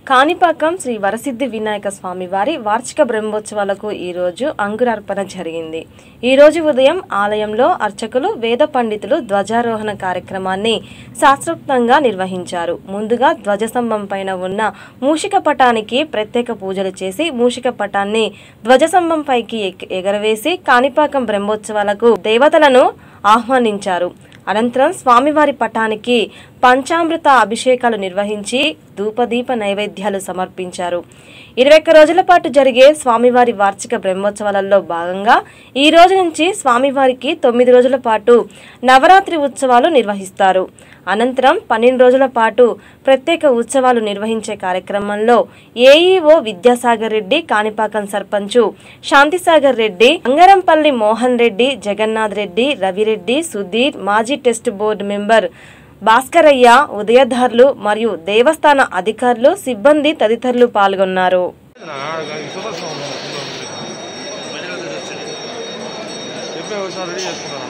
కాణిపాకం శ్రీ వరసిద్ధి వినాయక స్వామి వారి వార్షిక బ్రహ్మోత్సవాలకు ఈ రోజు అంకురార్పణ జరిగింది ఈ రోజు ఉదయం ఆలయంలో అర్చకులు వేద పండితులు ధ్వజారోహణ కార్యక్రమాన్ని శాస్త్రోక్తంగా నిర్వహించారు ముందుగా ధ్వజస్తంభం పైన ఉన్న మూషిక పటానికి ప్రత్యేక పూజలు చేసి మూషిక పటాన్ని ధ్వజస్తంభం పైకి ఎక్- ఎగరవేసి కాణిపాకం బ్రహ్మోత్సవాలకు దేవతలను ఆహ్వానించారు అనంతరం స్వామివారి పటానికి పంచామృత అభిషేకాలు నిర్వహించి ధూపదీప నైవేద్యాలు సమర్పించారు ఇరవై ఒక్క రోజుల పాటు జరిగే స్వామివారి వార్షిక బ్రహ్మోత్సవాలలో భాగంగా ఈ రోజు నుంచి స్వామివారికి తొమ్మిది రోజుల పాటు నవరాత్రి ఉత్సవాలు నిర్వహిస్తారు అనంతరం పన్నెండు రోజుల పాటు ప్రత్యేక ఉత్సవాలు నిర్వహించే కార్యక్రమంలో ఏఈఓ విద్యాసాగర్ రెడ్డి కాణిపాకం సర్పంచు శాంతిసాగర్ రెడ్డి అంగరంపల్లి మోహన్ రెడ్డి జగన్నాథ్ రెడ్డి రవిరెడ్డి సుధీర్ మాజీ టెస్ట్ బోర్డు మెంబర్ భాస్కరయ్య ఉదయధారులు మరియు దేవస్థాన అధికారులు సిబ్బంది తదితరులు పాల్గొన్నారు చెప్పే ఒకసారి రెడీ చేసుకున్నాను